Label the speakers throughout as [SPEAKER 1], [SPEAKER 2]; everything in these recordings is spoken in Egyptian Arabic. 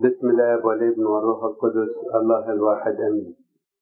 [SPEAKER 1] بسم الله والابن والروح القدس الله الواحد امين.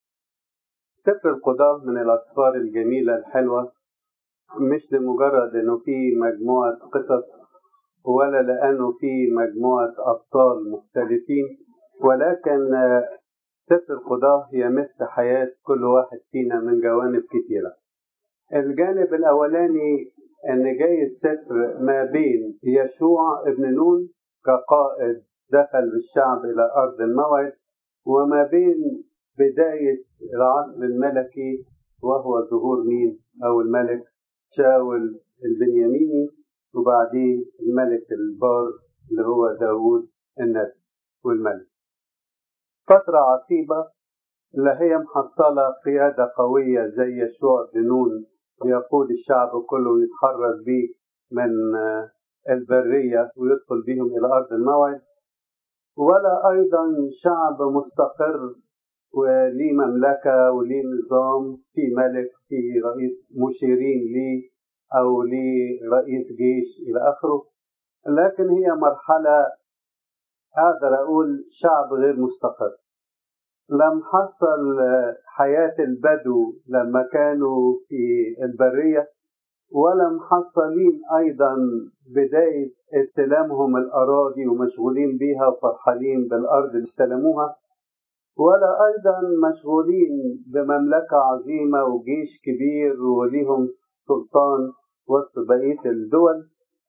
[SPEAKER 1] سفر القضاء من الاسفار الجميله الحلوه مش لمجرد انه في مجموعه قصص ولا لانه في مجموعه ابطال مختلفين ولكن سفر القضاء يمس حياه كل واحد فينا من جوانب كثيره. الجانب الاولاني ان جاي السفر ما بين يشوع ابن نون كقائد دخل بالشعب إلى أرض الموعد وما بين بداية العصر الملكي وهو ظهور مين أو الملك شاول البنياميني وبعديه الملك البار اللي هو داوود النبي والملك فترة عصيبة لا هي محصلة قيادة قوية زي يشوع بن نون يقود الشعب كله يتحرك بيه من البرية ويدخل بهم إلى أرض الموعد ولا أيضا شعب مستقر وليه مملكة وليه نظام في ملك في رئيس مشيرين ليه أو ليه رئيس جيش إلى آخره لكن هي مرحلة أقدر أقول شعب غير مستقر لم حصل حياة البدو لما كانوا في البرية ولا محصلين أيضا بداية استلامهم الأراضي ومشغولين بها وفرحانين بالأرض اللي استلموها ولا أيضا مشغولين بمملكة عظيمة وجيش كبير وليهم سلطان وسط بقية الدول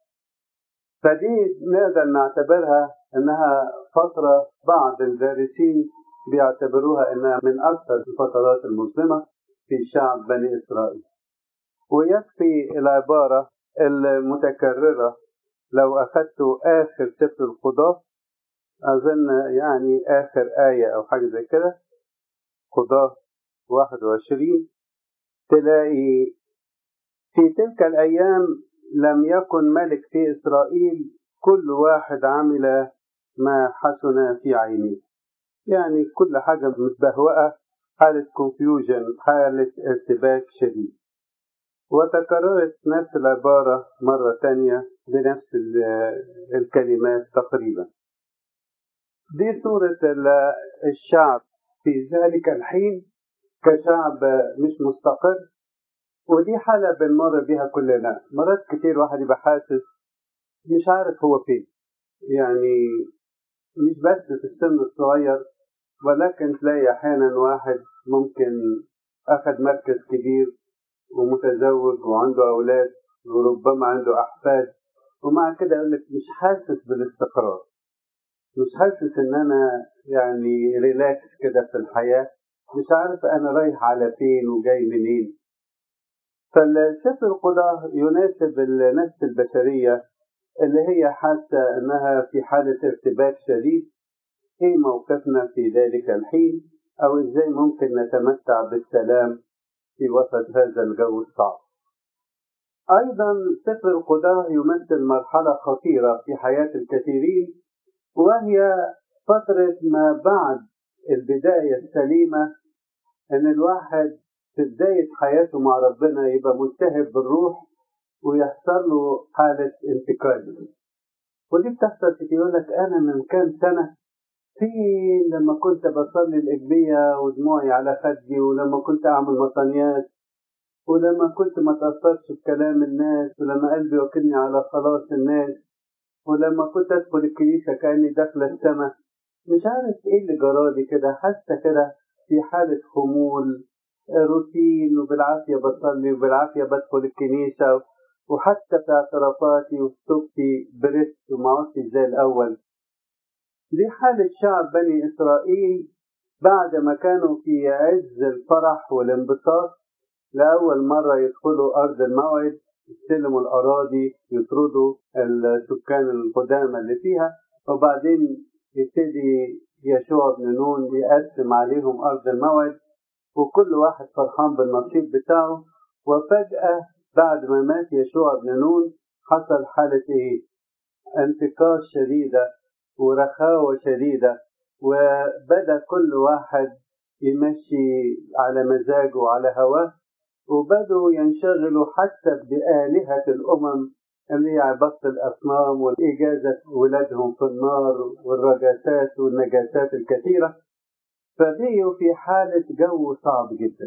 [SPEAKER 1] فدي نقدر نعتبرها انها فترة بعض الدارسين بيعتبروها انها من اكثر الفترات المظلمة في شعب بني اسرائيل ويكفي العبارة المتكررة لو أخذت آخر سفر القضاة أظن يعني آخر آية أو حاجة زي كده قضاة 21 تلاقي في تلك الأيام لم يكن ملك في إسرائيل كل واحد عمل ما حسن في عينيه يعني كل حاجة متبهوأة حالة كونفيوجن حالة ارتباك شديد وتكررت نفس العبارة مرة تانية بنفس الكلمات تقريبا دي صورة الشعب في ذلك الحين كشعب مش مستقر ودي حالة بنمر بيها كلنا مرات كتير واحد يبقى حاسس مش عارف هو فين يعني مش بس في السن الصغير ولكن تلاقي أحيانا واحد ممكن أخذ مركز كبير ومتزوج وعنده أولاد وربما عنده أحفاد ومع كده يقول لك مش حاسس بالاستقرار مش حاسس إن أنا يعني ريلاكس كده في الحياة مش عارف أنا رايح على فين وجاي منين فالسفر القضاء يناسب النفس البشرية اللي هي حاسة أنها في حالة ارتباك شديد إيه موقفنا في ذلك الحين أو إزاي ممكن نتمتع بالسلام في وسط هذا الجو الصعب. أيضا سفر القضاء يمثل مرحلة خطيرة في حياة الكثيرين وهي فترة ما بعد البداية السليمة إن الواحد في بداية حياته مع ربنا يبقى ملتهب بالروح ويحصل له حالة انتكاس. ودي بتحصل كتير يقول لك أنا من كام سنة في لما كنت بصلي الإجبية ودموعي على خدي ولما كنت أعمل مطنيات ولما كنت ما تأثرش بكلام الناس ولما قلبي وكلني على خلاص الناس ولما كنت أدخل الكنيسة كأني داخلة السماء مش عارف إيه اللي جرالي كده حاسة كده في حالة خمول روتين وبالعافية بصلي وبالعافية بدخل الكنيسة وحتى في اعترافاتي وفي توبتي برست وما عدتش زي الأول دي حالة شعب بني إسرائيل بعد ما كانوا في عز الفرح والانبساط لأول مرة يدخلوا أرض الموعد يستلموا الأراضي يطردوا السكان القدامى اللي فيها وبعدين يبتدي يشوع بن نون يقسم عليهم أرض الموعد وكل واحد فرحان بالنصيب بتاعه وفجأة بعد ما مات يشوع بن نون حصل حالة إيه؟ انتكاس شديدة ورخاوة شديدة وبدأ كل واحد يمشي على مزاجه وعلى هواه وبدأوا ينشغلوا حتى بآلهة الأمم اللي هي عبادة الأصنام والإجازة ولادهم في النار والرجاسات والنجاسات الكثيرة فبقيوا في حالة جو صعب جدا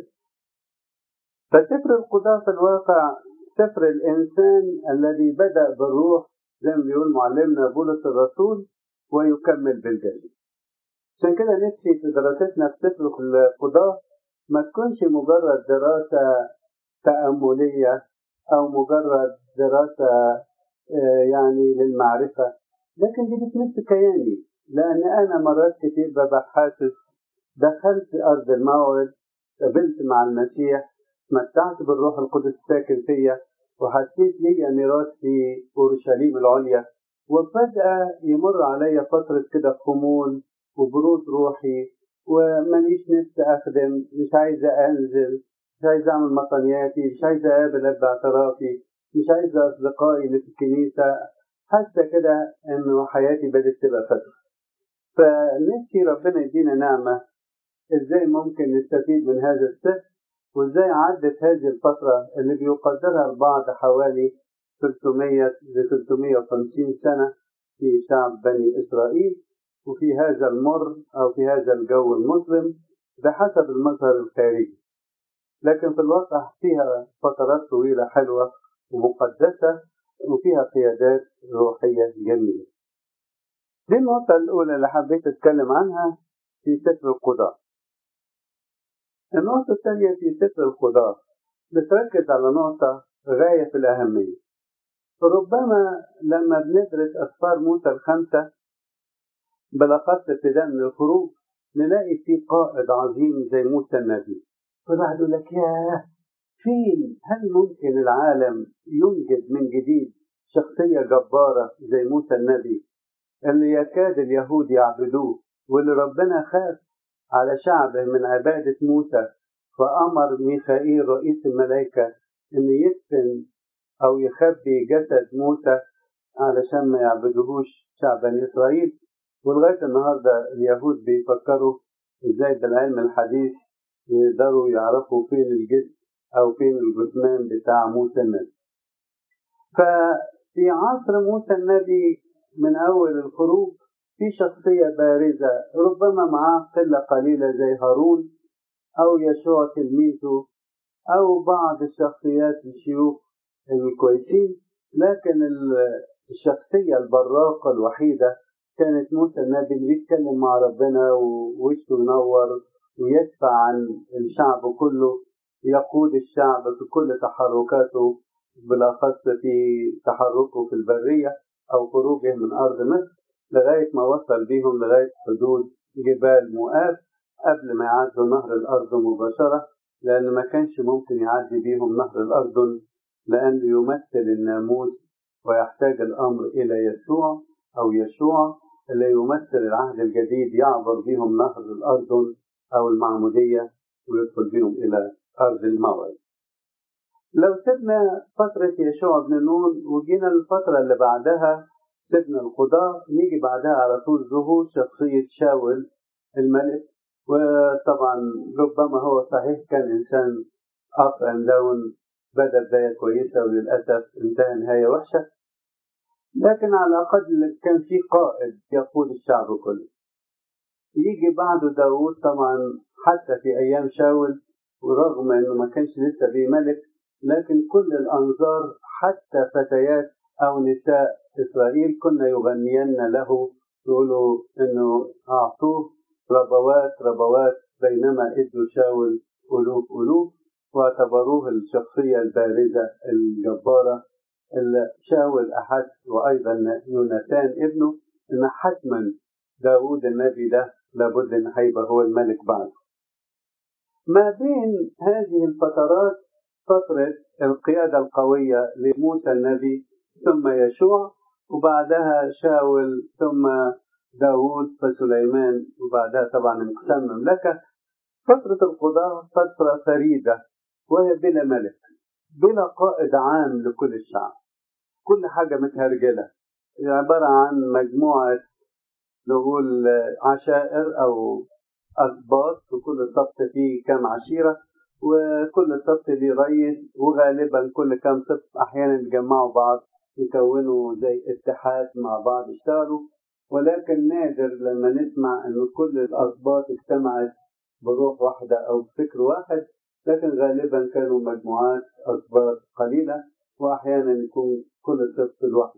[SPEAKER 1] فسفر القضاء في الواقع سفر الإنسان الذي بدأ بالروح زي ما بيقول معلمنا بولس الرسول ويكمل بالجسد عشان كده نفسي في دراستنا في سفر القضاء ما تكونش مجرد دراسة تأملية أو مجرد دراسة يعني للمعرفة لكن دي بتمس كياني لأن أنا مرات كتير ببقى حاسس دخلت أرض الموعد قابلت مع المسيح تمتعت بالروح القدس الساكن فيا وحسيت لي ميراث في أورشليم العليا وفجأة يمر عليا فترة كده خمول وبرود روحي ومانيش نفسي أخدم مش عايزة أنزل مش عايزة أعمل مطنياتي مش عايزة أقابل أب اعترافي مش عايزة أصدقائي اللي في الكنيسة حاسة كده إنه حياتي بدأت تبقى فترة فنفسي ربنا يدينا نعمة إزاي ممكن نستفيد من هذا السر وإزاي عدت هذه الفترة اللي بيقدرها البعض حوالي 300 ل 350 سنة في شعب بني إسرائيل وفي هذا المر أو في هذا الجو المظلم بحسب المظهر الخارجي لكن في الواقع فيها فترات طويلة حلوة ومقدسة وفيها قيادات روحية جميلة دي النقطة الأولى اللي حبيت أتكلم عنها في سفر القضاء النقطة الثانية في سفر القضاء بتركز على نقطة غاية في الأهمية ربما لما بندرس أسفار موسى الخمسة بالأخص ابتداء من الخروج نلاقي في قائد عظيم زي موسى النبي فالواحد يقول لك ياه فين هل ممكن العالم ينجد من جديد شخصية جبارة زي موسى النبي اللي يكاد اليهود يعبدوه واللي ربنا خاف على شعبه من عبادة موسى فأمر ميخائيل رئيس الملائكة إنه يدفن أو يخبي جسد موسى علشان ما يعبدوهوش شعب بني إسرائيل ولغاية النهاردة اليهود بيفكروا إزاي بالعلم الحديث يقدروا يعرفوا فين الجسم أو فين الجثمان بتاع موسى النبي ففي عصر موسى النبي من أول الخروج في شخصية بارزة ربما معاه قلة قليلة زي هارون أو يشوع تلميذه أو بعض الشخصيات الشيوخ الكويسين لكن الشخصية البراقة الوحيدة كانت موسى النبي اللي بيتكلم مع ربنا ووشه ينور ويدفع عن الشعب كله يقود الشعب في كل تحركاته بالأخص في تحركه في البرية أو خروجه من أرض مصر لغاية ما وصل بيهم لغاية حدود جبال مؤاب قبل ما يعدوا نهر الأردن مباشرة لأن ما كانش ممكن يعدي بيهم نهر الأردن لأنه يمثل الناموس ويحتاج الأمر إلى يسوع أو يشوع اللي يمثل العهد الجديد يعبر بهم نهر الأردن أو المعمودية ويدخل بهم إلى أرض الموعد لو سيبنا فترة يشوع بن نون وجينا الفترة اللي بعدها سيبنا القضاء نيجي بعدها على طول ظهور شخصية شاول الملك وطبعا ربما هو صحيح كان إنسان أب أند داون بدأ بداية كويسة وللأسف انتهى نهاية وحشة لكن على الأقل كان في قائد يقود الشعب كله يجي بعده داود طبعا حتى في أيام شاول ورغم أنه ما كانش لسه في ملك لكن كل الأنظار حتى فتيات أو نساء إسرائيل كنا يغنين له يقولوا أنه أعطوه ربوات ربوات بينما ادوا شاول ألوف ألوف واعتبروه الشخصية البارزة الجبارة اللي شاول أحس وأيضا يوناتان ابنه أن حتما داود النبي ده لابد أن هيبقى هو الملك بعده ما بين هذه الفترات فترة القيادة القوية لموسى النبي ثم يشوع وبعدها شاول ثم داود فسليمان وبعدها طبعا انقسام المملكة فترة القضاء فترة فريدة وهي بلا ملك بلا قائد عام لكل الشعب كل حاجة متهرجلة عبارة عن مجموعة نقول عشائر أو أسباط وكل سبط فيه كام عشيرة وكل سبط ليه رئيس وغالبا كل كام سبط أحيانا يتجمعوا بعض يكونوا زي اتحاد مع بعض يشتغلوا ولكن نادر لما نسمع ان كل الاسباط اجتمعت بروح واحدة او بفكر واحد لكن غالبا كانوا مجموعات اسباط قليلة واحيانا يكون كل سبط لوحده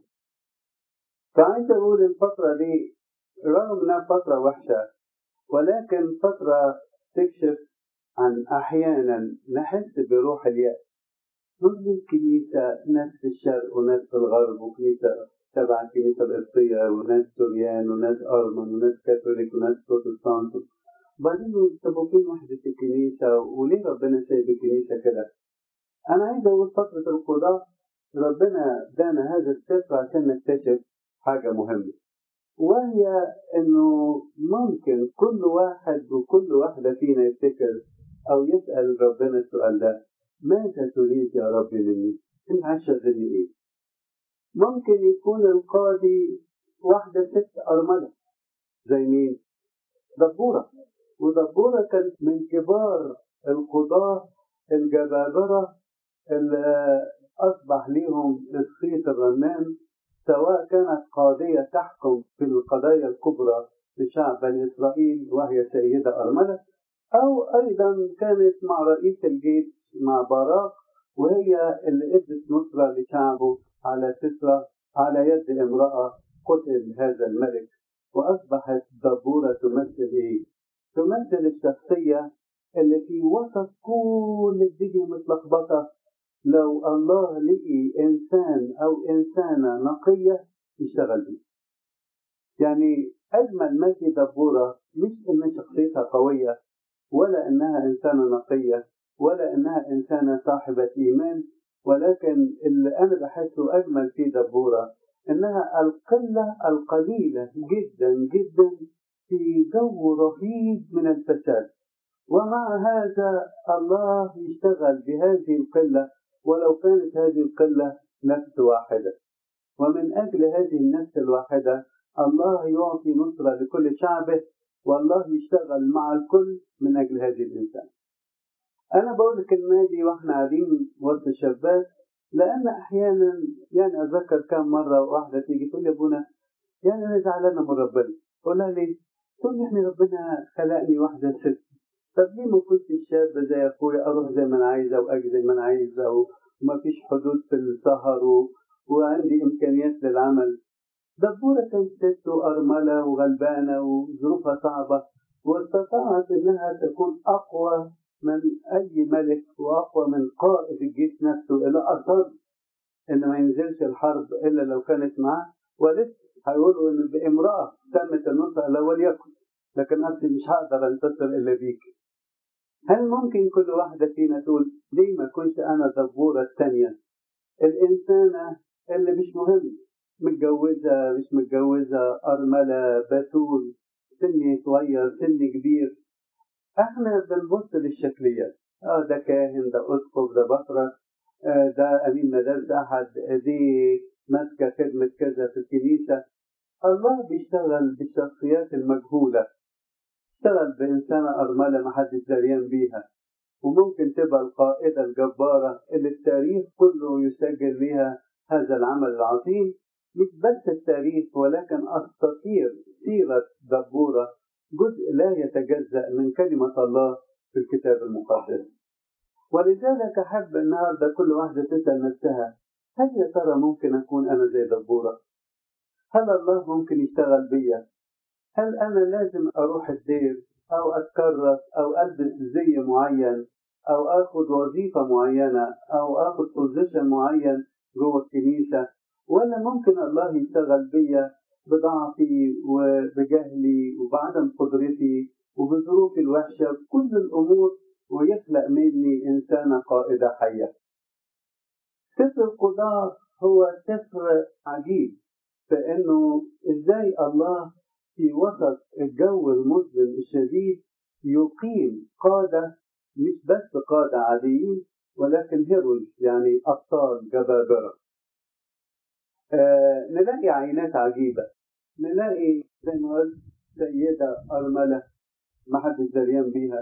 [SPEAKER 1] فعايز اقول الفترة دي رغم انها فترة وحشة ولكن فترة تكشف عن احيانا نحس بروح اليأس نظن الكنيسة ناس في الشرق وناس في الغرب وكنيسة تبع الكنيسة القبطية وناس سوريان وناس أرمن وناس كاثوليك وناس بروتستانت بعدين طب فين وحدة الكنيسة وليه ربنا سايب الكنيسة كده؟ أنا عايز أقول فترة القضاء ربنا دانا هذا السفر عشان نكتشف حاجة مهمة وهي إنه ممكن كل واحد وكل واحدة فينا يفتكر أو يسأل ربنا السؤال ده ماذا تريد يا رب مني؟ أنت عايز تشغلني إيه؟ ممكن يكون القاضي واحدة ست أرملة زي مين؟ دبورة ودبورة كانت من كبار القضاة الجبابرة اللي أصبح ليهم الصيت الرنان سواء كانت قاضية تحكم في القضايا الكبرى لشعب بني إسرائيل وهي سيدة أرملة أو أيضا كانت مع رئيس الجيش مع باراك وهي اللي ادت نصرة لشعبه على سترة على يد امرأة قتل هذا الملك وأصبحت دبورة تمثل إيه؟ تمثل الشخصية اللي في وسط كل الدنيا متلخبطة لو الله لقي إنسان أو إنسانة نقية يشتغل بيه. يعني أجمل ما في دبورة مش إن شخصيتها قوية ولا إنها إنسانة نقية ولا إنها إنسانة صاحبة إيمان ولكن اللي أنا بحسه أجمل في دبورة إنها القلة القليلة جدا جدا في جو رهيب من الفساد ومع هذا الله يشتغل بهذه القلة ولو كانت هذه القلة نفس واحدة ومن أجل هذه النفس الواحدة الله يعطي نصرة لكل شعبه والله يشتغل مع الكل من أجل هذه الإنسان أنا بقول الكلمة دي وإحنا قاعدين وسط الشباب لأن أحيانا يعني أتذكر كم مرة واحدة تيجي تقول لي أبونا يعني أنا زعلانة من ربنا أقول لها ليه؟ تقول يعني ربنا خلقني واحدة ست طب ليه ما كنتش شابة زي أخويا أروح زي ما أنا عايزة وأجي زي ما أنا عايزة وما فيش حدود في السهر و... وعندي إمكانيات للعمل دبورة كانت ست وأرملة وغلبانة وظروفها صعبة واستطاعت إنها تكون أقوى من أي ملك وأقوى من قائد الجيش نفسه إلى أصر إن ما ينزلش الحرب إلا لو كانت معاه ولسه هيقولوا إن بامرأة تمت النصر لا وليكن لكن نفسي مش هقدر أنتصر إلا بيك هل ممكن كل واحدة فينا تقول ليه ما كنت أنا دبورة الثانية الإنسانة اللي مش مهم متجوزة مش متجوزة أرملة بتول سني صغير سني كبير احنا بنبص للشكليات اه ده كاهن ده اسقف ده بطرك آه ده امين مدارس احد دي ماسكه خدمه كذا في الكنيسه الله بيشتغل بالشخصيات المجهوله اشتغل بإنسانة أرملة ما حدش دريان بيها وممكن تبقى القائدة الجبارة اللي التاريخ كله يسجل لها هذا العمل العظيم مش بس التاريخ ولكن أساطير سيرة دبورة جزء لا يتجزأ من كلمة الله في الكتاب المقدس ولذلك أحب النهاردة كل واحدة تسأل نفسها هل يا ترى ممكن أكون أنا زي دبورة؟ هل الله ممكن يشتغل بيا؟ هل أنا لازم أروح الدير أو أتكرس أو ألبس زي معين أو آخد وظيفة معينة أو آخد بوزيشن معين جوه الكنيسة ولا ممكن الله يشتغل بيا بضعفي وبجهلي وبعدم قدرتي وبظروفي الوحشة بكل الأمور ويخلق مني إنسانة قائدة حية سفر القضاء هو سفر عجيب فإنه إزاي الله في وسط الجو المظلم الشديد يقيم قادة مش بس قادة عاديين ولكن هيروز يعني أبطال جبابرة آه نلاقي عينات عجيبة نلاقي زي ما قلت سيدة أرملة ما حدش دريان بيها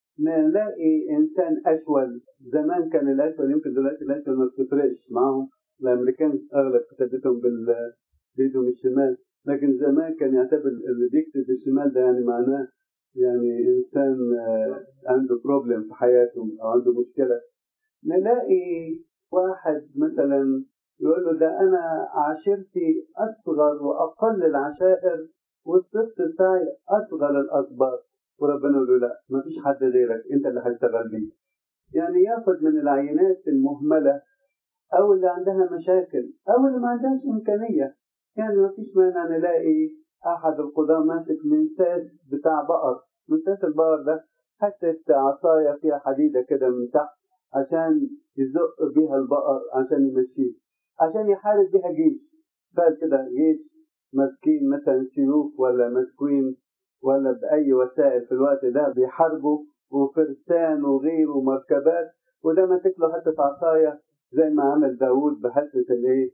[SPEAKER 1] نلاقي إنسان أشول زمان كان الأشول يمكن دلوقتي الأشول ما بتفرقش معاهم الامريكان اغلب كتابتهم بال بايدهم الشمال لكن زمان كان يعتبر اللي بيكتب بالشمال ده يعني معناه يعني انسان عنده بروبلم في حياته او عنده مشكله نلاقي واحد مثلا يقول له ده انا عشيرتي اصغر واقل العشائر والصفت بتاعي اصغر الاصبار وربنا يقول له لا ما فيش حد غيرك انت اللي هتشتغل بيه يعني ياخد من العينات المهمله او اللي عندها مشاكل او اللي ما عندهاش امكانيه يعني ما فيش مانع نلاقي احد القضاة ماسك منساس بتاع بقر منساس البقر ده حتى عصايه فيها حديده كده من تحت عشان يزق بيها البقر عشان يمشيه عشان يحارب بيها جيش قال كده جيش ماسكين مثلا سيوف ولا مسكوين ولا بأي وسائل في الوقت ده بيحاربوا وفرسان وغيره ومركبات وده ماسك له حتة عصاية زي ما عمل داوود بحتة الايه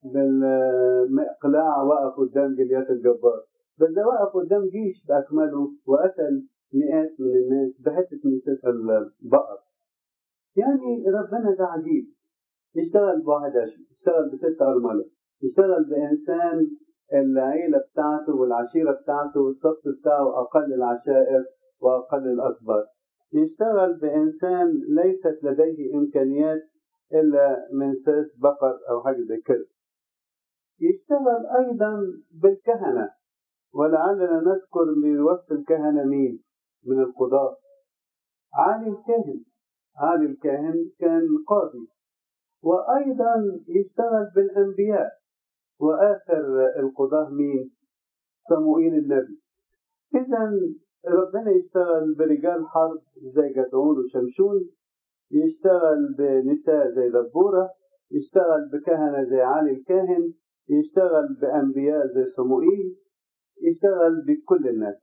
[SPEAKER 1] بالمقلاع وقف قدام جليات الجبار بس ده وقف قدام جيش بأكمله وقتل مئات من الناس بحتة من البقر يعني ربنا ده عجيب يشتغل بواحد عشر يشتغل بست أرملة يشتغل بإنسان العيلة بتاعته والعشيرة بتاعته والصف بتاعه أقل العشائر وأقل الأصبار يشتغل بإنسان ليست لديه إمكانيات إلا من ساس بقر أو حاجة زي كده يشتغل أيضا بالكهنة ولعلنا نذكر من وصف الكهنة مين من القضاء علي الكاهن علي الكاهن كان قاضي وأيضا يشتغل بالأنبياء وآخر القضاة مين؟ صموئيل النبي إذا ربنا يشتغل برجال حرب زي جدعون وشمشون يشتغل بنساء زي دبورة يشتغل بكهنة زي علي الكاهن يشتغل بأنبياء زي صموئيل يشتغل بكل الناس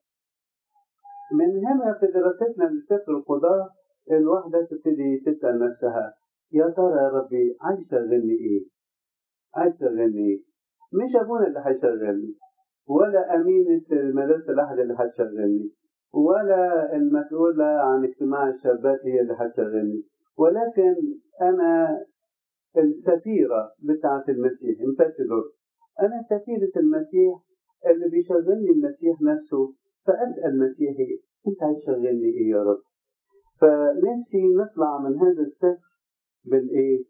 [SPEAKER 1] من هنا في دراستنا لسفر القضاة الواحدة تبتدي تسأل نفسها يا ترى يا ربي عايز تشغلني ايه؟ عايز تشغلني ايه؟ مش ابونا اللي هيشغلني ولا امينة مدرسة الاحد اللي هتشغلني ولا المسؤولة عن اجتماع الشابات هي اللي هتشغلني ولكن انا السفيرة بتاعة المسيح امباسدور انا سفيرة المسيح اللي بيشغلني المسيح نفسه فاسأل مسيحي انت عايز تشغلني ايه يا رب؟ فنفسي نطلع من هذا السفر بالايه؟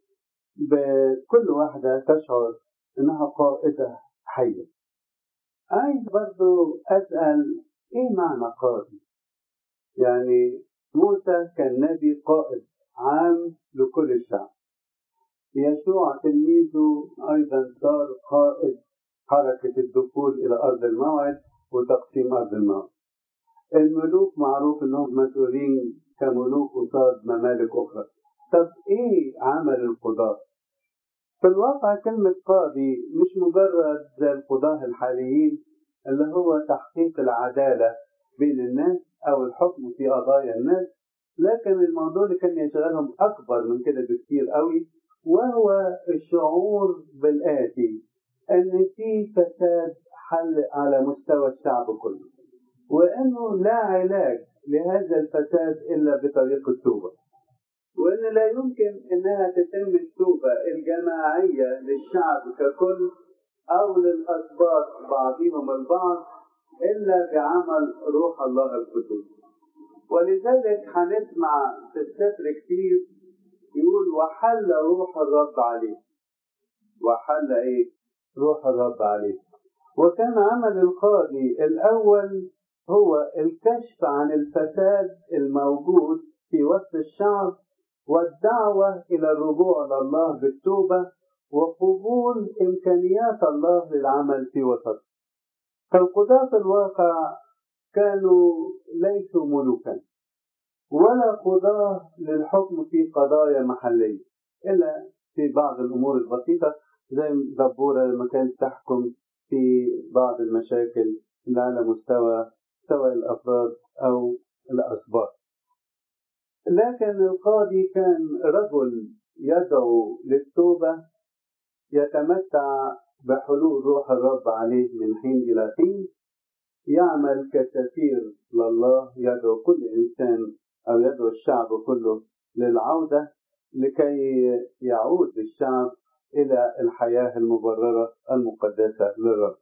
[SPEAKER 1] بكل واحدة تشعر انها قائدة حية. عايز برضو اسأل ايه معنى قائد؟ يعني موسى كان نبي قائد عام لكل الشعب. يشوع تلميذه ايضا صار قائد حركة الدخول الى ارض الموعد وتقسيم ارض الموعد. الملوك معروف انهم مسؤولين كملوك قصاد ممالك اخرى. طب ايه عمل القضاة؟ في الواقع كلمة قاضي مش مجرد زي القضاة الحاليين اللي هو تحقيق العدالة بين الناس أو الحكم في قضايا الناس لكن الموضوع اللي كان يشغلهم أكبر من كده بكتير قوي وهو الشعور بالآتي أن في فساد حل على مستوى الشعب كله وأنه لا علاج لهذا الفساد إلا بطريق التوبة وان لا يمكن انها تتم التوبه الجماعيه للشعب ككل او للاسباط بعضهم البعض الا بعمل روح الله القدوس ولذلك هنسمع في السفر كتير يقول وحل روح الرب عليه وحل ايه روح الرب عليه وكان عمل القاضي الاول هو الكشف عن الفساد الموجود في وسط الشعب والدعوة إلى الرجوع إلى الله بالتوبة وقبول إمكانيات الله للعمل في وسط فالقضاة في الواقع كانوا ليسوا ملوكا ولا قضاة للحكم في قضايا محلية إلا في بعض الأمور البسيطة زي دبورة لما كانت تحكم في بعض المشاكل اللي على مستوى سواء الأفراد أو الأسباط لكن القاضي كان رجل يدعو للتوبة يتمتع بحلول روح الرب عليه من حين إلى حين يعمل كسفير لله يدعو كل إنسان أو يدعو الشعب كله للعودة لكي يعود الشعب إلى الحياة المبررة المقدسة للرب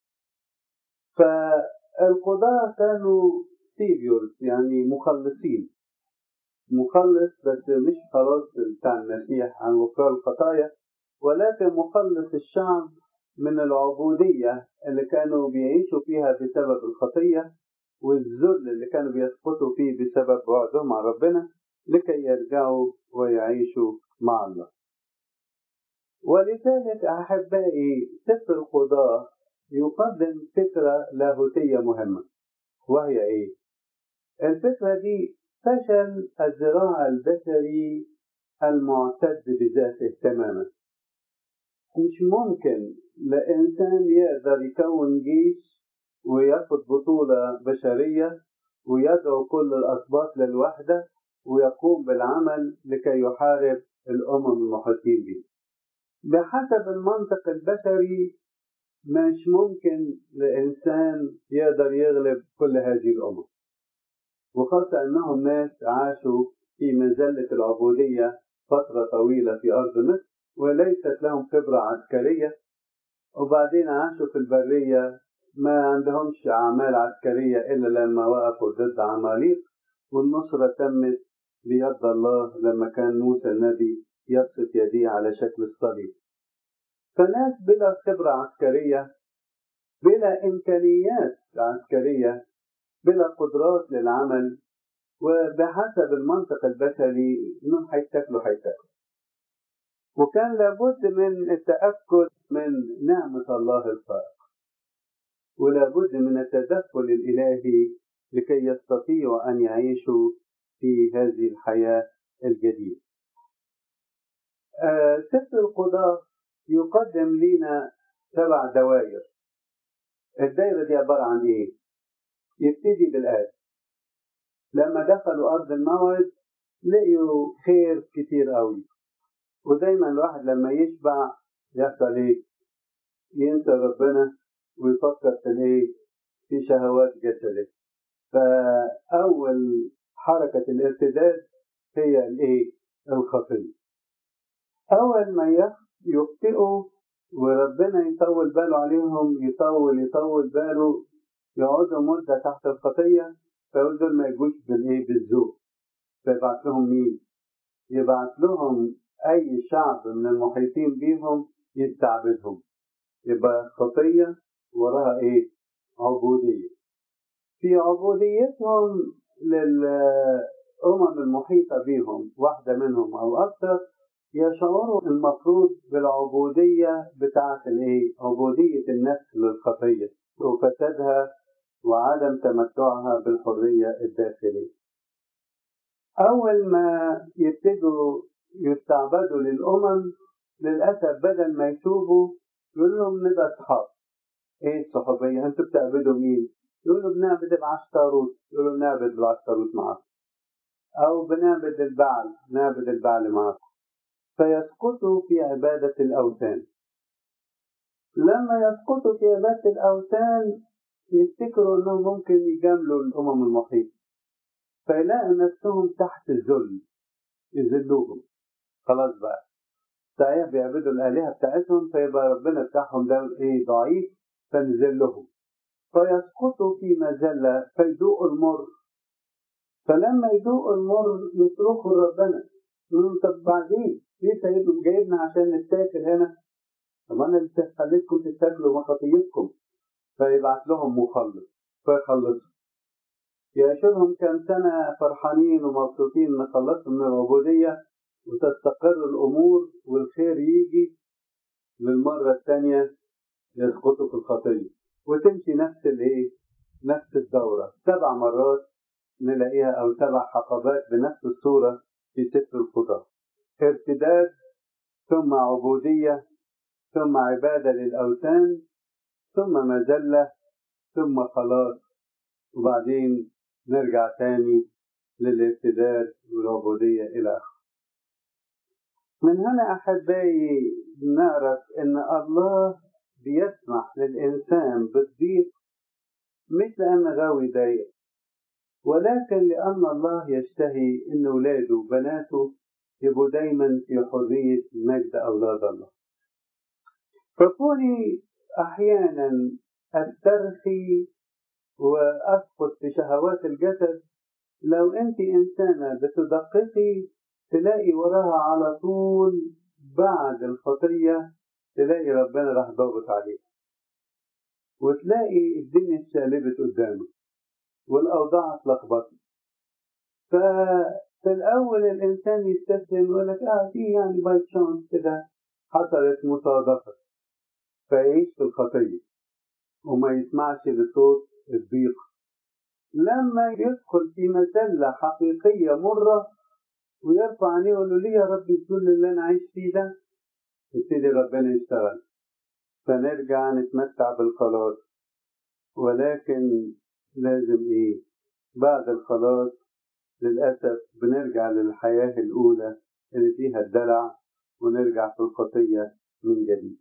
[SPEAKER 1] فالقضاة كانوا سيفيورز يعني مخلصين مخلص بس مش خلاص بتاع المسيح عن غفران الخطايا ولكن مخلص الشعب من العبودية اللي كانوا بيعيشوا فيها بسبب الخطية والذل اللي كانوا بيسقطوا فيه بسبب بعدهم عن ربنا لكي يرجعوا ويعيشوا مع الله ولذلك أحبائي سفر القضاء يقدم فكرة لاهوتية مهمة وهي إيه؟ الفكرة دي فشل الذراع البشري المعتد بذاته تماما مش ممكن لإنسان يقدر يكون جيش وياخد بطولة بشرية ويدعو كل الأسباط للوحدة ويقوم بالعمل لكي يحارب الأمم المحيطين به بحسب المنطق البشري مش ممكن لإنسان يقدر يغلب كل هذه الأمم وخاصة أنهم ناس عاشوا في مزلة العبودية فترة طويلة في أرض مصر وليست لهم خبرة عسكرية وبعدين عاشوا في البرية ما عندهمش أعمال عسكرية إلا لما وقفوا ضد عماليق والنصرة تمت بيد الله لما كان موسى النبي يبسط يديه على شكل الصليب فناس بلا خبرة عسكرية بلا إمكانيات عسكرية بلا قدرات للعمل وبحسب المنطق البشري انهم هيتاكلوا هيتاكلوا وكان لابد من التأكد من نعمة الله الفائق ولابد من التدخل الإلهي لكي يستطيعوا أن يعيشوا في هذه الحياة الجديدة آه سفر القضاء يقدم لنا سبع دوائر الدائرة دي عبارة عن إيه؟ يبتدي بالآية لما دخلوا أرض الموعد لقيوا خير كتير قوي ودايما الواحد لما يشبع يحصل ايه؟ ينسى ربنا ويفكر في الايه؟ في شهوات جسده فأول حركة الارتداد هي الايه؟ الخطية أول ما يخطئوا وربنا يطول باله عليهم يطول يطول باله يقعدوا مدة تحت الخطية فيقول دول ما يجوش بالايه؟ بالذوق فيبعت لهم مين؟ يبعت لهم أي شعب من المحيطين بيهم يستعبدهم يبقى خطية وراها إيه؟ عبودية في عبوديتهم للأمم المحيطة بيهم واحدة منهم أو أكثر يشعروا المفروض بالعبودية بتاعة الإيه؟ عبودية النفس للخطية وفسادها وعدم تمتعها بالحرية الداخلية. أول ما يبتدوا يستعبدوا للأمم للأسف بدل ما يتوبوا يقول لهم نبقى أصحاب. إيه الصحوبية؟ أنتوا بتعبدوا مين؟ يقولوا بنعبد العشتاروت، يقولوا بنعبد العشتاروت معاكم. أو بنعبد البعل، نعبد البعل معاكم. فيسقطوا في عبادة الأوثان. لما يسقطوا في عبادة الأوثان يفتكروا انهم ممكن يجاملوا الامم المحيطه فيلاقوا نفسهم تحت الذل يذلوهم خلاص بقى صحيح بيعبدوا الالهه بتاعتهم فيبقى ربنا بتاعهم ده ايه ضعيف فنذلهم فيسقطوا في مذله فيذوقوا المر فلما يذوقوا المر يصرخوا لربنا يقولوا طب بعدين ليه سايبهم جايبنا عشان نتاكل هنا طب انا اللي خليتكم تتاكلوا وخطيتكم فيبعت لهم مخلص فيخلصهم يعيشوا كام سنة فرحانين ومبسوطين إن خلصوا من العبودية وتستقر الأمور والخير يجي للمرة الثانية يسقطوا في الخطية وتمشي نفس الإيه؟ نفس الدورة سبع مرات نلاقيها أو سبع حقبات بنفس الصورة في سفر القضاء ارتداد ثم عبودية ثم عبادة للأوثان ثم مذلة ثم خلاص وبعدين نرجع تاني للارتداد والعبودية إلى آخره من هنا أحبائي نعرف أن الله بيسمح للإنسان بالضيق مش لأن غاوي ضيق ولكن لأن الله يشتهي أن أولاده وبناته يبقوا دايما في حرية مجد أولاد الله فكوني أحيانا أسترخي وأسقط في شهوات الجسد لو أنت إنسانة بتدققي تلاقي وراها على طول بعد الخطية تلاقي ربنا راح ضابط عليك وتلاقي الدنيا اتشقلبت قدامك والأوضاع اتلخبطت ففي الأول الإنسان يستسلم ويقول لك آه في يعني باي تشانس كده حصلت مصادفة فيعيش في الخطية وما يسمعش لصوت الضيق لما يدخل في مسلة حقيقية مرة ويرفع عينيه ويقول له ليه يا رب الذل اللي أنا عايش فيه ده يبتدي ربنا يشتغل فنرجع نتمتع بالخلاص ولكن لازم ايه بعد الخلاص للأسف بنرجع للحياة الأولى اللي فيها الدلع ونرجع في الخطية من جديد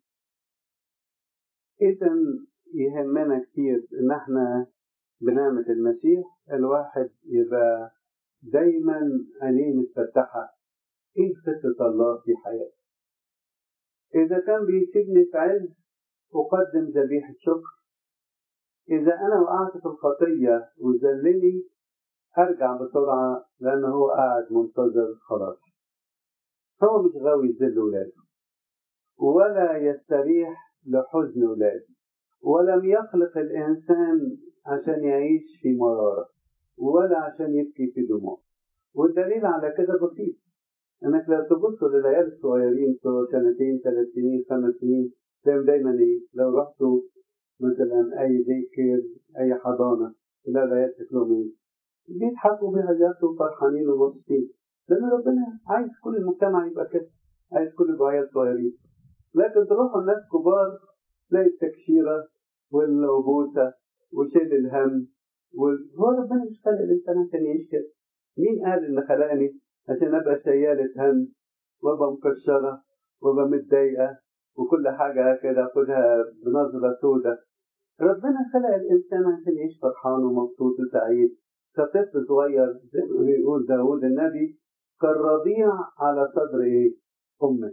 [SPEAKER 1] إذا يهمنا كتير إن احنا بنعمة المسيح الواحد يبقى دايما عينيه متفتحة ايه خطة الله في حياته إذا كان بيسيبني في عز أقدم ذبيحة شكر إذا أنا وقعت في الخطية وذلني أرجع بسرعة لأن هو قاعد منتظر خلاص هو مش غاوي يذل ولاده ولا يستريح لحزن ولاده ولم يخلق الإنسان عشان يعيش في مرارة ولا عشان يبكي في دموع والدليل على كده بسيط انك لو تبص للعيال الصغيرين بتوع سنتين ثلاث سنين خمس سنين تلاقيهم دايما ايه لو رحتوا مثلا اي دي كير اي حضانه تلاقي العيال شكلهم ايه بيضحكوا بيعيطوا فرحانين ومبسوطين لان ربنا عايز كل المجتمع يبقى كده عايز كل يبقى عيال صغيرين لكن تروحوا الناس كبار تلاقي التكشيره والبوسه وشيل الهم هو ربنا مش خلق الانسان عشان يعيش كده مين قال ان خلقني عشان ابقى شيالة هم وابقى مكشرة وابقى متضايقة وكل حاجة كده اخدها بنظرة سودة ربنا خلق الانسان عشان يعيش فرحان ومبسوط وسعيد كطفل صغير زي ما بيقول داود النبي كالرضيع على صدر ايه؟ امه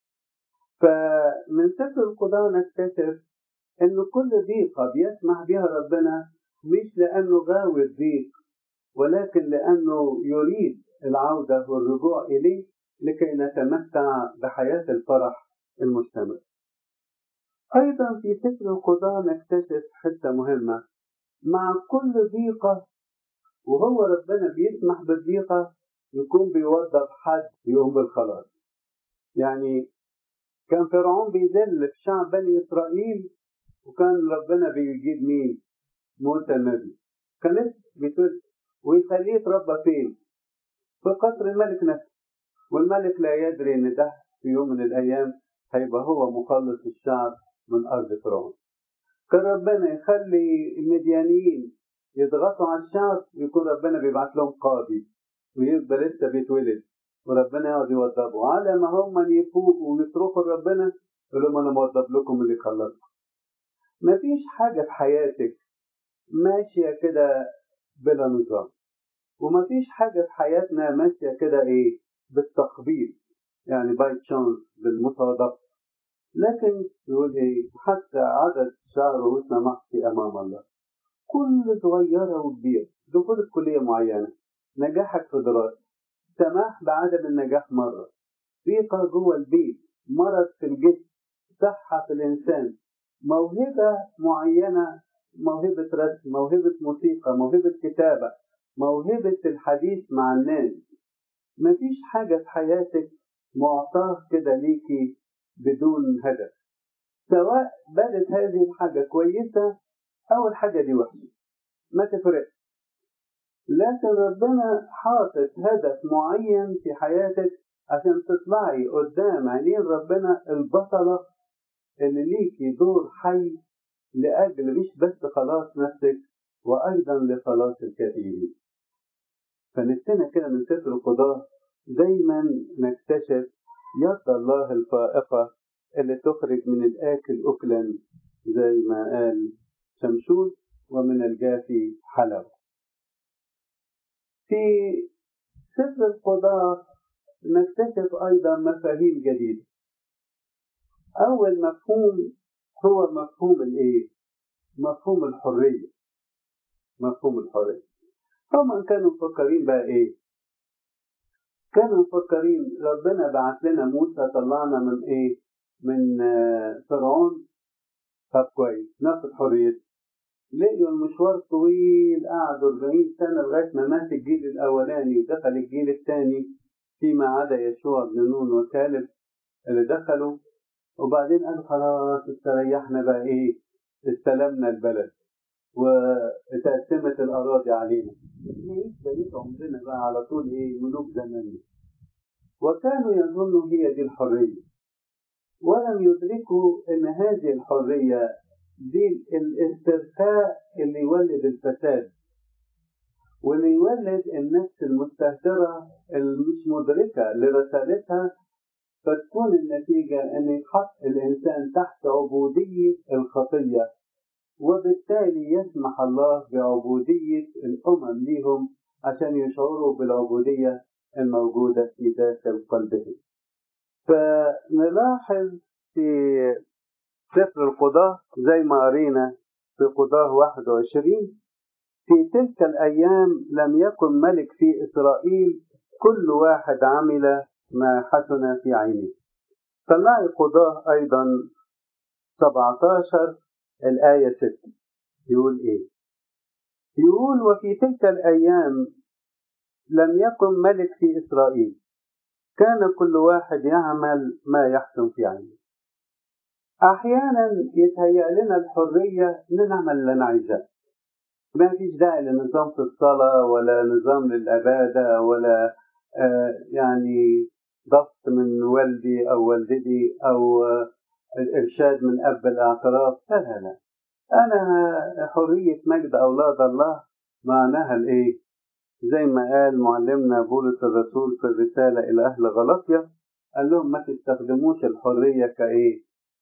[SPEAKER 1] فمن سفر القضاء نكتشف ان كل ضيقة بيسمح بها ربنا مش لانه غاوي الضيق ولكن لانه يريد العودة والرجوع إليه لكي نتمتع بحياة الفرح المستمر. أيضا في سفر القضاء نكتشف حتة مهمة مع كل ضيقة وهو ربنا بيسمح بالضيقة يكون بيوظف حد يقوم بالخلاص. يعني كان فرعون بيذل في شعب بني إسرائيل وكان ربنا بيجيب مين؟ موسى النبي. كان بتقول ويخليه يتربى فين؟ في قصر الملك نفسه والملك لا يدري ان ده في يوم من الايام هيبقى هو مخلص الشعب من ارض فرعون كان ربنا يخلي المديانيين يضغطوا على الشعب يكون ربنا بيبعت لهم قاضي ويبقى لسه بيتولد وربنا يقعد يوظفه على ما هم يفوقوا ويصرخوا لربنا يقول لهم انا موظف لكم اللي يخلصكم مفيش حاجه في حياتك ماشيه كده بلا نظام ومفيش حاجة في حياتنا ماشية كده إيه بالتخبيط يعني باي تشانس بالمصادفة لكن يقول إيه حتى عدد شعر رؤوسنا محصي أمام الله كل صغيرة وكبيرة دخول كلية معينة نجاحك في دراسة سماح بعدم النجاح مرة ضيقة جوه البيت مرض في الجسم صحة في الإنسان موهبة معينة موهبة رسم موهبة موسيقى موهبة كتابة موهبة الحديث مع الناس مفيش حاجة في حياتك معطاه كده ليكي بدون هدف سواء بدت هذه الحاجة كويسة أو الحاجة دي وحشة ما تفرق لكن ربنا حاطط هدف معين في حياتك عشان تطلعي قدام عينين ربنا البطلة اللي ليكي دور حي لأجل مش بس خلاص نفسك وأيضا لخلاص الكثيرين فنفسنا كده من سفر القضاء دايما نكتشف يد الله الفائقة اللي تخرج من الآكل أكلا زي ما قال شمشون ومن الجافي حلاوة في سفر القضاء نكتشف أيضا مفاهيم جديدة أول مفهوم هو مفهوم الإيه؟ مفهوم الحرية مفهوم الحرية هم كانوا مفكرين بقى إيه؟ كانوا مفكرين ربنا بعت لنا موسى طلعنا من إيه؟ من فرعون طب كويس ناخد حريتنا لقيوا المشوار طويل قعدوا 40 سنة لغاية ما مات الجيل الأولاني ودخل الجيل الثاني فيما عدا يشوع بن نون وكالب اللي دخلوا وبعدين قالوا خلاص استريحنا بقى ايه استلمنا البلد وتقسمت الأراضي علينا نعيش بقيت عمرنا بقى على طول ايه ملوك زماننا وكانوا يظنوا هي دي الحرية ولم يدركوا ان هذه الحرية دي الاسترخاء اللي يولد الفساد واللي يولد النفس المستهترة المش مدركة لرسالتها فتكون النتيجة أن يتحط الإنسان تحت عبودية الخطية وبالتالي يسمح الله بعبودية الأمم لهم عشان يشعروا بالعبودية الموجودة في داخل قلبهم فنلاحظ في سفر القضاة زي ما قرينا في قضاة 21 في تلك الأيام لم يكن ملك في إسرائيل كل واحد عمل ما حسن في عينه فنلاقي قضاة أيضا 17 الآية 6 يقول إيه؟ يقول وفي تلك الأيام لم يكن ملك في إسرائيل كان كل واحد يعمل ما يحسن في عينه أحيانا يتهيأ لنا الحرية إن نعمل اللي أنا عايزاه ما فيش داعي لنظام في الصلاة ولا نظام للعبادة ولا آه يعني ضغط من والدي أو والدتي أو آه الإرشاد من أب الاعتراف لا لا لا أنا حرية مجد أولاد الله معناها الإيه؟ زي ما قال معلمنا بولس الرسول في الرسالة إلى أهل غلطية قال لهم ما تستخدموش الحرية كإيه؟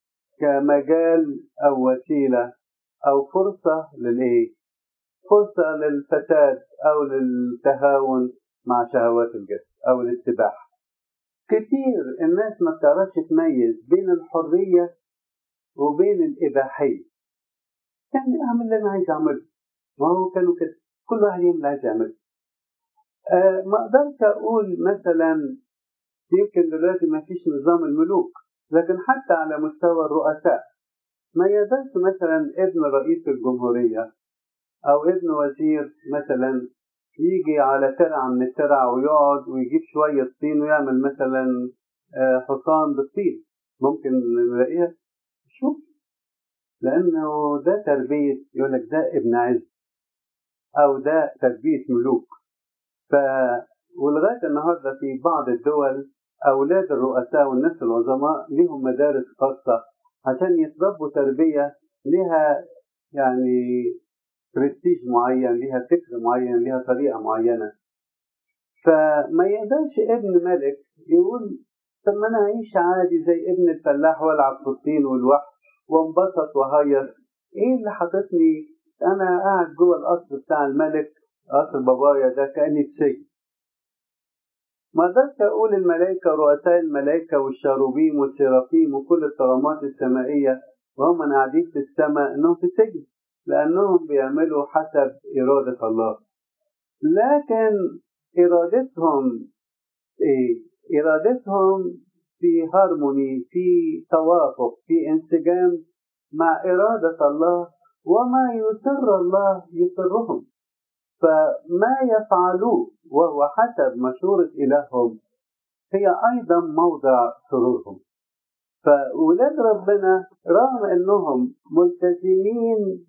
[SPEAKER 1] كمجال أو وسيلة أو فرصة للإيه؟ فرصة للفساد أو للتهاون مع شهوات الجسد أو الاستباحة. كتير الناس ما بتعرفش تميز بين الحرية وبين الإباحية. يعني أعمل اللي أنا عايز أعمله. ما هو كانوا كده كل واحد يعمل اللي عايز يعمله. أه ما أقدرش أقول مثلا يمكن دلوقتي ما فيش نظام الملوك لكن حتى على مستوى الرؤساء ما يقدرش مثلا ابن رئيس الجمهورية أو ابن وزير مثلا يجي على ترعة من الترع ويقعد ويجيب شوية طين ويعمل مثلا حصان بالطين ممكن نلاقيها شوف لأنه ده تربية يقول لك ده ابن عز أو ده تربية ملوك ف ولغاية النهاردة في بعض الدول أولاد الرؤساء والناس العظماء لهم مدارس خاصة عشان يتربوا تربية لها يعني برستيج معين لها فكر معين لها طريقة معينة فما يقدرش ابن ملك يقول طب ما انا اعيش عادي زي ابن الفلاح والعب في الطين والوحش وانبسط وهيص ايه اللي حاططني انا قاعد جوه القصر بتاع الملك قصر بابايا ده كاني في سجن ما اقدرش اقول الملائكه رؤساء الملائكه والشاروبيم والسرافيم وكل الطغمات السمائيه وهم قاعدين في السماء انهم في سجن لأنهم بيعملوا حسب إرادة الله لكن إرادتهم إيه؟ إرادتهم في هارموني في توافق في انسجام مع إرادة الله وما يسر الله يسرهم فما يفعلوه وهو حسب مشورة إلههم هي أيضا موضع سرورهم فولاد ربنا رغم أنهم ملتزمين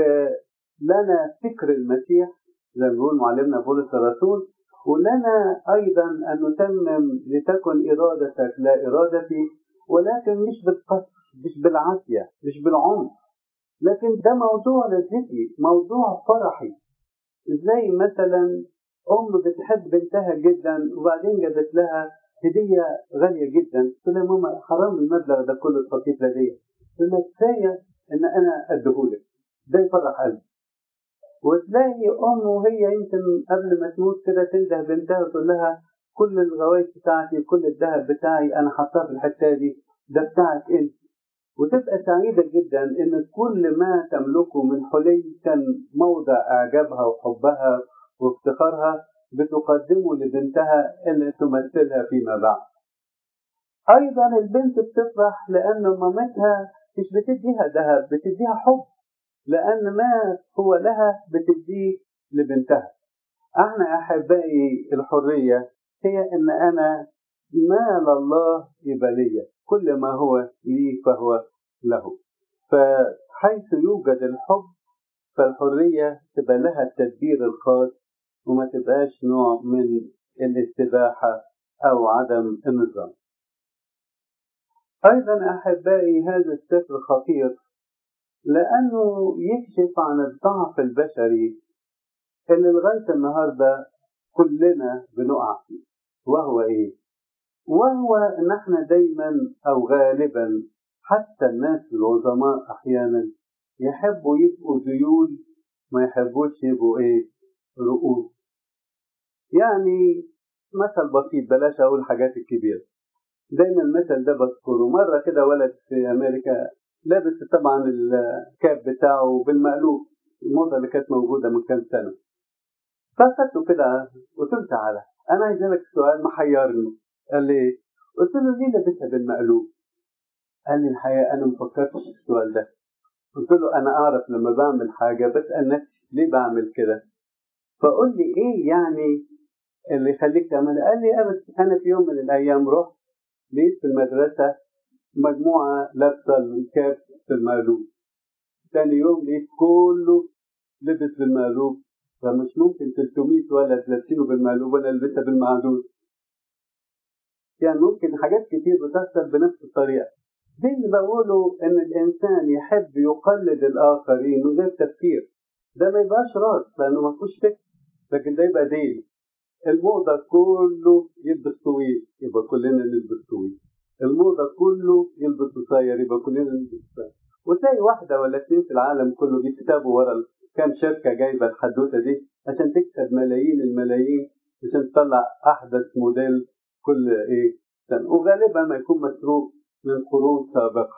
[SPEAKER 1] لنا فكر المسيح زي ما بيقول معلمنا بولس الرسول ولنا ايضا ان نتمم لتكن ارادتك لا ارادتي ولكن مش بالقسوه مش بالعافيه مش بالعنف لكن ده موضوع لذتي موضوع فرحي زي مثلا ام بتحب بنتها جدا وبعدين جابت لها هديه غاليه جدا تقول لها ماما حرام المبلغ ده كله تحطيه في هديه تقول لها كفايه ان انا اديهولك ده يفرح قلبي وتلاقي أم وهي يمكن قبل ما تموت كده تنده بنتها وتقول لها كل الغوايش بتاعتي كل الذهب بتاعي أنا حاطاه في الحتة دي ده بتاعك أنت وتبقى سعيدة جدا إن كل ما تملكه من حلي كان موضع إعجابها وحبها وافتخارها بتقدمه لبنتها اللي تمثلها فيما بعد. أيضا البنت بتفرح لأن مامتها مش بتديها ذهب بتديها حب لأن ما هو لها بتديه لبنتها. احنا أحبائي الحرية هي إن أنا مال الله يبقى ليا كل ما هو لي فهو له فحيث يوجد الحب فالحرية تبقى لها التدبير الخاص وما تبقاش نوع من الاستباحة أو عدم النظام أيضا أحبائي هذا السفر خطير لأنه يكشف عن الضعف البشري اللي لغاية النهاردة كلنا بنقع فيه وهو إيه؟ وهو ان احنا دايما او غالبا حتى الناس العظماء احيانا يحبوا يبقوا ذيول ما يحبوش يبقوا ايه رؤوس يعني مثل بسيط بلاش اقول الحاجات الكبيره دايما المثل ده بذكره مره كده ولد في امريكا لابس طبعا الكاب بتاعه بالمقلوب الموضه اللي كانت موجوده من كام سنه فاخدته كده قلت له تعالى انا عايز لك سؤال محيرني قال لي قلت له ليه لابسها بالمقلوب؟ قال لي الحقيقة أنا ما فكرتش في السؤال ده قلت له أنا أعرف لما بعمل حاجة بسأل نفسي ليه بعمل كده؟ فقول لي إيه يعني اللي يخليك تعمل قال لي أبد أنا في يوم من الأيام رحت لقيت في المدرسة مجموعة لابسة الكاب في المقلوب ثاني يوم لقيت كله لبس بالمقلوب فمش ممكن 300 ولد لابسينه بالمقلوب ولا لبسها بالمعدود يعني ممكن حاجات كتير بتحصل بنفس الطريقة دي اللي بقوله إن الإنسان يحب يقلد الآخرين من غير تفكير ده ما يبقاش راس لأنه ما فيهوش فكر لكن ده يبقى دين الموضة كله يلبس طويل يبقى كلنا نلبس طويل الموضة كله يلبس قصير يبقى كلنا نلبس قصير وتلاقي واحدة ولا اتنين في العالم كله بيكسبوا ورا كام شركة جايبة الحدوتة دي عشان تكسب ملايين الملايين عشان تطلع أحدث موديل كل ايه سنة وغالبا ما يكون مسروق من قرون سابقة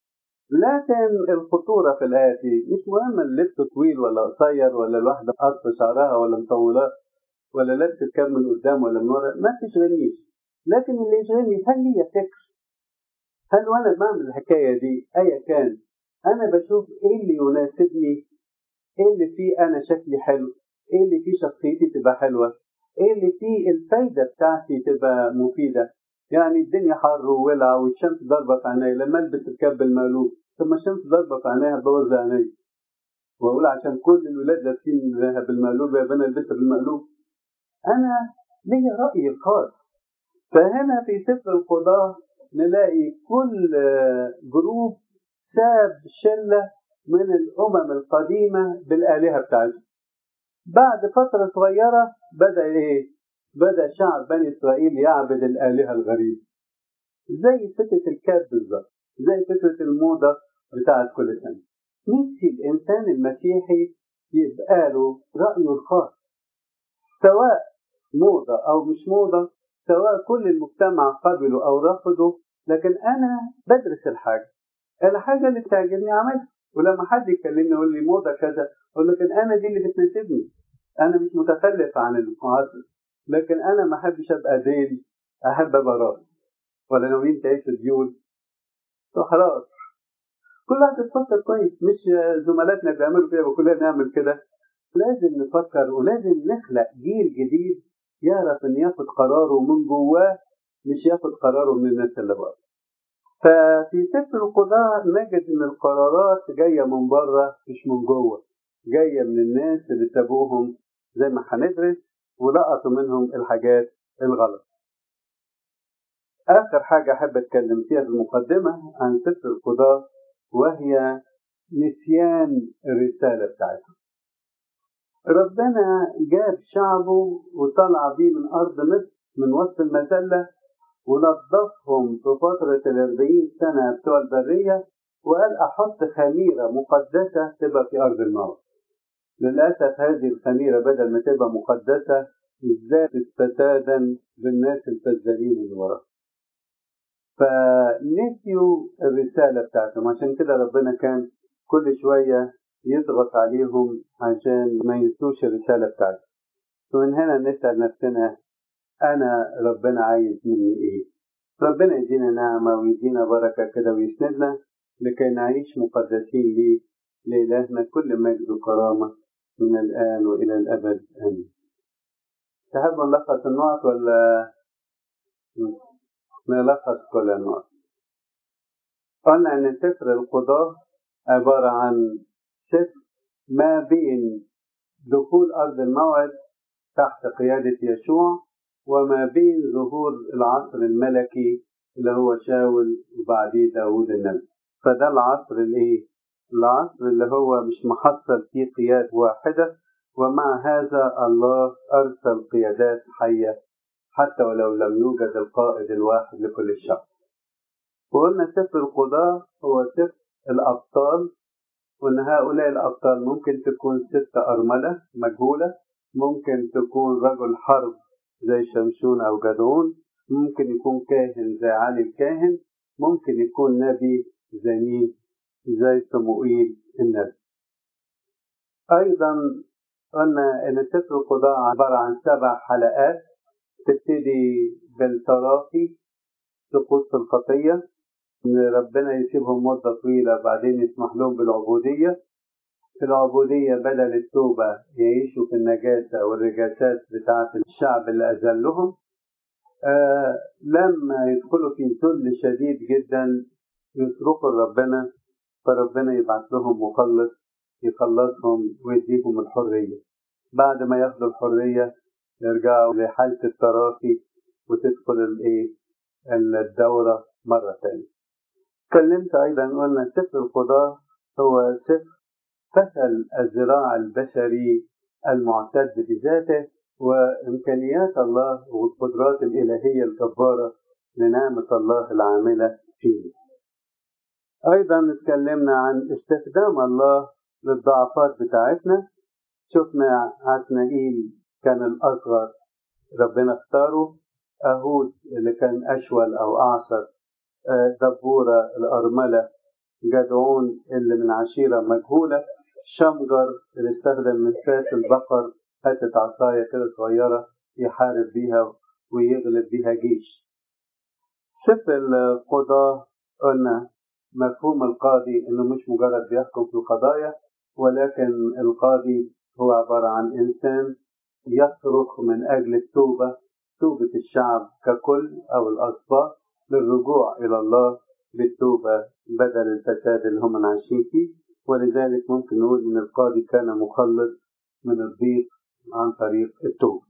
[SPEAKER 1] لكن الخطورة في الآتي مش مهم اللبس طويل ولا قصير ولا الواحدة قص شعرها ولا مطولاه ولا لبس الكاب من قدام ولا من ورا ما تشغلنيش لكن اللي يشغلني هل هي فكر هل وانا بعمل الحكاية دي أيا كان أنا بشوف إيه اللي يناسبني إيه اللي فيه أنا شكلي حلو إيه اللي فيه شخصيتي تبقى حلوة ايه اللي فيه الفايدة بتاعتي تبقى مفيدة يعني الدنيا حر وولع والشمس ضربة في عيني لما البس الكاب المقلوب طب ما الشمس ضربة في عينيها تبوظ عيني واقول عشان كل الولاد لابسين بالمقلوب يا بنا البسها بالمقلوب انا ليا رأيي الخاص فهنا في سفر القضاة نلاقي كل جروب ساب شلة من الأمم القديمة بالآلهة بتاعتهم بعد فترة صغيرة بدأ إيه؟ بدأ شعب بني إسرائيل يعبد الآلهة الغريبة. زي فكرة الكاب بالظبط، زي فكرة الموضة بتاعت كل سنة. نفسي الإنسان المسيحي يبقى له رأيه الخاص. سواء موضة أو مش موضة، سواء كل المجتمع قبله أو رفضه، لكن أنا بدرس الحاجة. الحاجة اللي بتعجبني أعملها. ولما حد يكلمني يقول لي موضة كذا اقول لكن انا دي اللي بتناسبني انا مش متخلف عن المعاصر لكن انا ما احبش ابقى دين احب ابقى راس ولا ناويين تعيشوا ديون خلاص كل واحد تفكر كويس مش زملاتنا بيعملوا كده وكلنا نعمل كده لازم نفكر ولازم نخلق جيل جديد يعرف ان ياخد قراره من جواه مش ياخد قراره من الناس اللي بره ففي سفر القضاء نجد ان القرارات جايه من بره مش من جوه جايه من الناس اللي سابوهم زي ما هندرس ولقطوا منهم الحاجات الغلط اخر حاجه احب اتكلم فيها في المقدمه عن سفر القضاء وهي نسيان الرساله بتاعتهم ربنا جاب شعبه وطلع بيه من ارض مصر من وسط المذله ونظفهم في فترة الأربعين سنة بتوع البرية وقال أحط خميرة مقدسة تبقى في أرض الموت للأسف هذه الخميرة بدل ما تبقى مقدسة زادت فسادا بالناس الفزالين اللي وراها فنسيوا الرسالة بتاعتهم عشان كده ربنا كان كل شوية يضغط عليهم عشان ما ينسوش الرسالة بتاعتهم ومن هنا نسأل نفسنا أنا ربنا عايز مني إيه ربنا يدينا نعمة ويدينا بركة كده ويسندنا لكي نعيش مقدسين ليه لإلهنا كل مجد وكرامة من الآن وإلى الأبد آمين تحب نلخص النقط ولا نلخص كل النقط قلنا أن سفر القضاة عبارة عن سفر ما بين دخول أرض الموعد تحت قيادة يشوع وما بين ظهور العصر الملكي اللي هو شاول وبعديه داود النبي فده العصر الايه العصر اللي هو مش محصل فيه قياد واحدة ومع هذا الله أرسل قيادات حية حتى ولو لم يوجد القائد الواحد لكل الشعب وقلنا سفر القضاء هو سفر الأبطال وأن هؤلاء الأبطال ممكن تكون ستة أرملة مجهولة ممكن تكون رجل حرب زي شمشون أو جدعون ممكن يكون كاهن زي علي الكاهن ممكن يكون نبي زي مين زي صموئيل النبي أيضا قلنا إن سفر القضاء عبارة عن سبع حلقات تبتدي بالتراخي سقوط في الخطية إن ربنا يسيبهم مدة طويلة بعدين يسمح لهم بالعبودية في العبودية بدل التوبة يعيشوا في النجاسة والرجاسات بتاعة الشعب اللي أذلهم آه لما يدخلوا في ذل شديد جدا يتركوا ربنا فربنا يبعث لهم مخلص يخلصهم ويديهم الحرية بعد ما ياخدوا الحرية يرجعوا لحالة التراخي وتدخل الايه الدورة مرة ثانية اتكلمت أيضا قلنا سفر القضاء هو سفر فشل الذراع البشري المعتد بذاته وإمكانيات الله والقدرات الإلهية الجبارة لنعمة الله العاملة فيه أيضا اتكلمنا عن استخدام الله للضعفات بتاعتنا شفنا عسنائيل كان الأصغر ربنا اختاره أهود اللي كان أشول أو أعصر دبورة الأرملة جدعون اللي من عشيرة مجهولة شمجر اللي استخدم من فاس البقر حتة عصاية كده صغيرة يحارب بيها ويغلب بيها جيش سفر القضاة قلنا مفهوم القاضي انه مش مجرد بيحكم في القضايا ولكن القاضي هو عبارة عن انسان يصرخ من اجل التوبة توبة الشعب ككل او الاسباط للرجوع الى الله بالتوبة بدل الفساد اللي هم عايشين فيه ولذلك ممكن نقول ان القاضي كان مخلص من الضيق عن طريق التوبة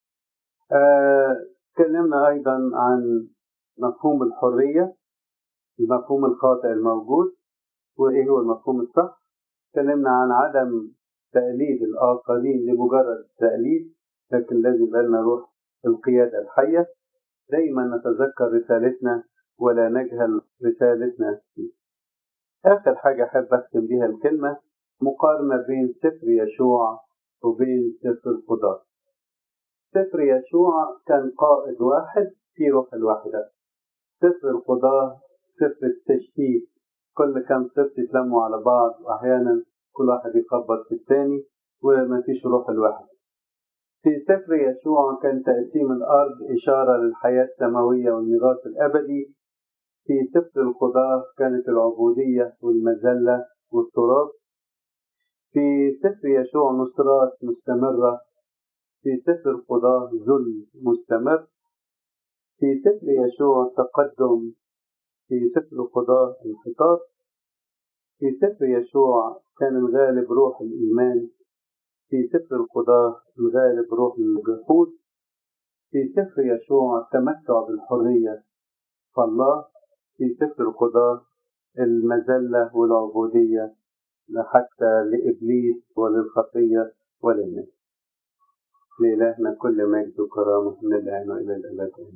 [SPEAKER 1] تكلمنا آه ايضا عن مفهوم الحرية المفهوم الخاطئ الموجود وايه هو المفهوم الصح تكلمنا عن عدم تقليد الآخرين لمجرد تقليد لكن لازم يبقى لنا روح القيادة الحية دايما نتذكر رسالتنا ولا نجهل رسالتنا فيه. آخر حاجة أحب أختم بها الكلمة مقارنة بين سفر يشوع وبين سفر القضاء سفر يشوع كان قائد واحد في روح الوحدة سفر القضاء سفر التشتيت كل كام سفر يتلموا على بعض وأحيانا كل واحد يخبط في الثاني وما فيش روح الوحدة في سفر يشوع كان تقسيم الأرض إشارة للحياة السماوية والميراث الأبدي في سفر القضاء كانت العبودية والمذلة والتراب في سفر يشوع نصرات مستمرة في سفر القضاء ذل مستمر في سفر يشوع تقدم في سفر القضاء انحطاط في سفر يشوع كان الغالب روح الإيمان في سفر القضاء الغالب روح الجحود في سفر يشوع التمتع بالحرية فالله في سفر القضاء المذلة والعبودية حتى لإبليس وللخطية وللناس لإلهنا كل مجد وكرامة من الآن وإلى الأبد